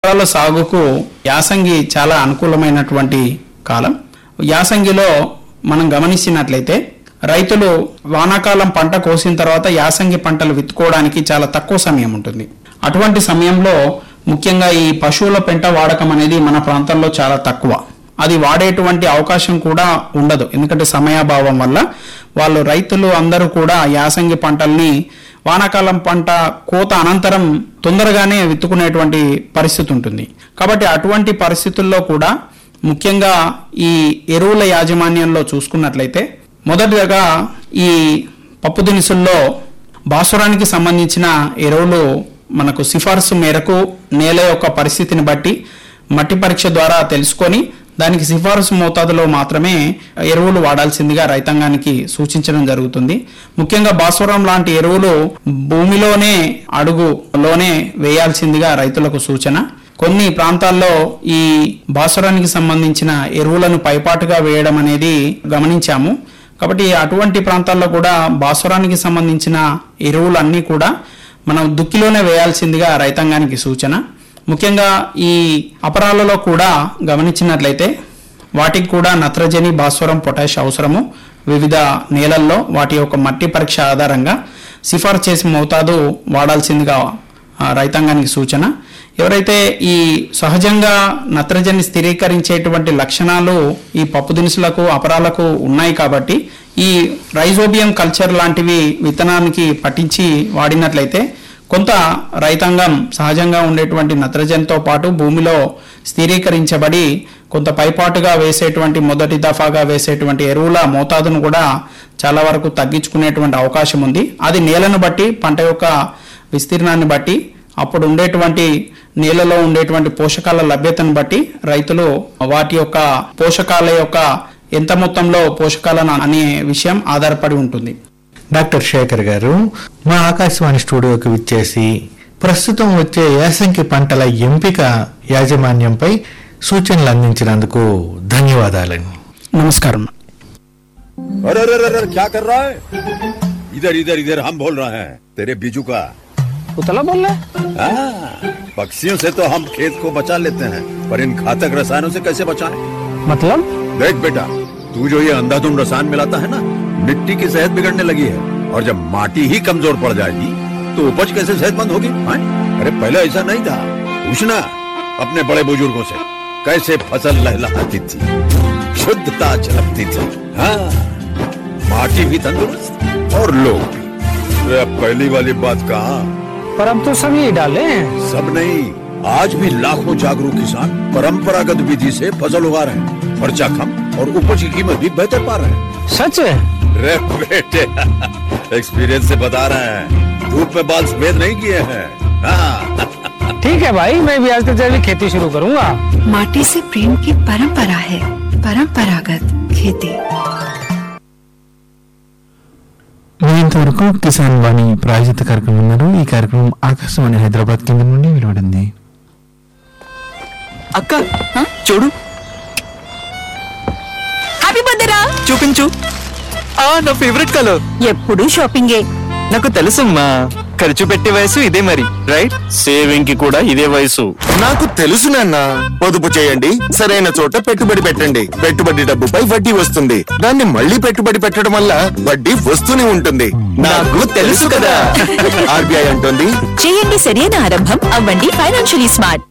ఎకరాల సాగుకు యాసంగి చాలా అనుకూలమైనటువంటి కాలం యాసంగిలో మనం గమనించినట్లయితే రైతులు వానాకాలం పంట కోసిన తర్వాత యాసంగి పంటలు విత్తుకోవడానికి చాలా తక్కువ సమయం ఉంటుంది అటువంటి సమయంలో ముఖ్యంగా ఈ పశువుల పెంట వాడకం అనేది మన ప్రాంతంలో చాలా తక్కువ అది వాడేటువంటి అవకాశం కూడా ఉండదు ఎందుకంటే సమయాభావం వల్ల వాళ్ళు రైతులు అందరూ కూడా యాసంగి పంటల్ని వానాకాలం పంట కోత అనంతరం తొందరగానే విత్తుకునేటువంటి పరిస్థితి ఉంటుంది కాబట్టి అటువంటి పరిస్థితుల్లో కూడా ముఖ్యంగా ఈ ఎరువుల యాజమాన్యంలో చూసుకున్నట్లయితే మొదటిగా ఈ పప్పు దినుసుల్లో భాసురానికి సంబంధించిన ఎరువులు మనకు సిఫార్సు మేరకు నేల యొక్క పరిస్థితిని బట్టి మట్టి పరీక్ష ద్వారా తెలుసుకొని దానికి సిఫారసు మోతాదులో మాత్రమే ఎరువులు వాడాల్సిందిగా రైతాంగానికి సూచించడం జరుగుతుంది ముఖ్యంగా భాస్వరం లాంటి ఎరువులు భూమిలోనే అడుగులోనే వేయాల్సిందిగా రైతులకు సూచన కొన్ని ప్రాంతాల్లో ఈ భాస్వరానికి సంబంధించిన ఎరువులను పైపాటుగా వేయడం అనేది గమనించాము కాబట్టి అటువంటి ప్రాంతాల్లో కూడా భాస్వరానికి సంబంధించిన ఎరువులన్నీ కూడా మనం దుక్కిలోనే వేయాల్సిందిగా రైతాంగానికి సూచన ముఖ్యంగా ఈ అపరాలలో కూడా గమనించినట్లయితే వాటికి కూడా నత్రజని భాస్వరం పొటాష్ అవసరము వివిధ నేలల్లో వాటి యొక్క మట్టి పరీక్ష ఆధారంగా సిఫార్సు చేసిన మోతాదు వాడాల్సిందిగా ఆ, రైతాంగానికి సూచన ఎవరైతే ఈ సహజంగా నత్రజని స్థిరీకరించేటువంటి లక్షణాలు ఈ పప్పు దినుసులకు అపరాలకు ఉన్నాయి కాబట్టి ఈ రైజోబియం కల్చర్ లాంటివి విత్తనానికి పట్టించి వాడినట్లయితే కొంత రైతాంగం సహజంగా ఉండేటువంటి నత్రజనితో పాటు భూమిలో స్థిరీకరించబడి కొంత పైపాటుగా వేసేటువంటి మొదటి దఫాగా వేసేటువంటి ఎరువుల మోతాదును కూడా చాలా వరకు తగ్గించుకునేటువంటి అవకాశం ఉంది అది నేలను బట్టి పంట యొక్క విస్తీర్ణాన్ని బట్టి అప్పుడు ఉండేటువంటి నేలలో ఉండేటువంటి పోషకాల లభ్యతను బట్టి రైతులు వాటి యొక్క పోషకాల యొక్క ఎంత మొత్తంలో పోషకాలను అనే విషయం ఆధారపడి ఉంటుంది డాక్టర్ శేఖర్ గారు మా ఆకాశవాణి స్టూడియోకి విచ్చేసి ప్రస్తుతం వచ్చే యాసంకి పంటల ఎంపిక యాజమాన్యంపై సూచనలు అందించినందుకు ధన్యవాదాలండి నమస్కారం अरे अरे अरे अरे क्या कर रहा है इधर इधर इधर हम बोल रहे हैं तेरे बीजू का उतला बोल रहा है हाँ, पक्षियों से तो हम खेत को बचा लेते हैं पर इन घातक रसायनों से कैसे बचाएं? मतलब देख बेटा तू जो ये अंधाधुंध रसायन मिलाता है ना मिट्टी की सेहत बिगड़ने लगी है और जब माटी ही कमजोर पड़ जाएगी तो उपज कैसे सेहतमंद होगी हाँ? अरे पहले ऐसा नहीं था पूछना अपने बड़े बुजुर्गों से कैसे फसल लहलहाती थी शुद्धता झलकती थी हाँ माटी भी तंदुरुस्त और लोग भी अरे अब पहली वाली बात कहाँ पर अब तो सब यही डाले हैं सब नहीं आज भी लाखों जागरूक किसान परंपरागत विधि से फसल उगा रहे हैं खर्चा कम और उपज की कीमत भी बेहतर पा रहे हैं सच है रे बेटे एक्सपीरियंस से बता रहे हैं धूप में बाल सफेद नहीं किए हैं हाँ ठीक है भाई मैं भी आज से जैविक खेती शुरू करूंगा माटी से प्रेम की परंपरा है परंपरागत खेती మీ ఇంతవరకు కిసాన్ వాణి ప్రాయోజిత కార్యక్రమం ఉన్నారు ఈ కార్యక్రమం ఆకాశవాణి హైదరాబాద్ కేంద్రం నుండి వెలువడింది అక్క చూడు హ్యాపీ బర్త్డే చూపించు ఆ నా ఫేవరెట్ కలర్ ఎప్పుడు షాపింగే నాకు తెలుసమ్మా ఖర్చు పెట్టే వయసు ఇదే మరి రైట్ సేవింగ్ కి కూడా ఇదే వయసు నాకు తెలుసు నాన్న పొదుపు చేయండి సరైన చోట పెట్టుబడి పెట్టండి పెట్టుబడి డబ్బుపై వడ్డీ వస్తుంది దాన్ని మళ్ళీ పెట్టుబడి పెట్టడం వల్ల వడ్డీ వస్తూనే ఉంటుంది నాకు తెలుసు కదా. ఆర్బీఐ అంటుంది చేయండి సరైన ఆరంభం అవ్వండి ఫైనాన్షియలీ స్మార్ట్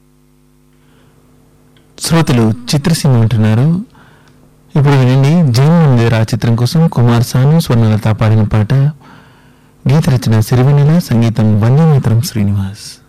శ్రోతలు చిత్రసీమ ఉంటున్నారు ఇప్పుడు వినండి జైన్ మందిర్ ఆ చిత్రం కోసం కుమార్ సాను స్వర్ణలత పాడిన పాట గీత రచన సిరివెన్నెల సంగీతం వన్యమిత్రం శ్రీనివాస్